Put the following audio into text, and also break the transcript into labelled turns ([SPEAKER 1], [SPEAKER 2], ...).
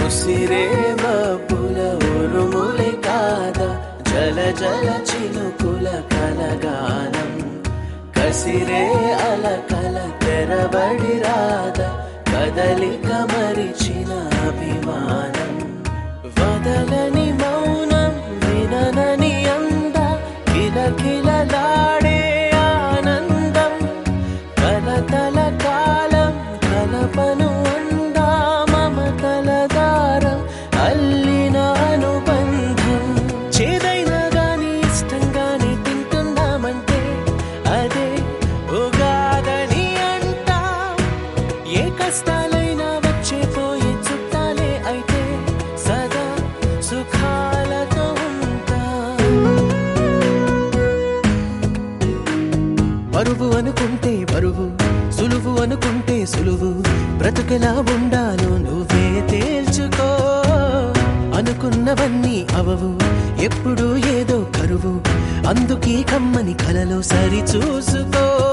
[SPEAKER 1] ఉసిరే మబ్బుల ఉరుములే కాదా జల జల చినుకుల కలగానం కసిరే అలకల తెరబడి రాదా కదలిక మరిచిన అభిమానం వదలని మౌనం విననని అంద కిలకిలలాడే ఆనందం కలతల కాలం కలపను అందా మమతల దారం అల్లిన అనుబంధం చేదైనా గాని ఇష్టంగానే తింటున్నామంటే అదే ఉగాదని అంటాం ఏ కష్టాలైనా వచ్చే పోయే చుట్టాలే అయితే సదా సుఖాలతో ఉంటాం బరువు అనుకుంటే బరువు సులువు అనుకుంటే సులువు బ్రతుకెలా ఉండాలో నువ్వే తేల్చుకో అనుకున్నవన్నీ అవవు ఎప్పుడు ఏదో కరువు అందుకే కమ్మని కలలో సరి చూసుకో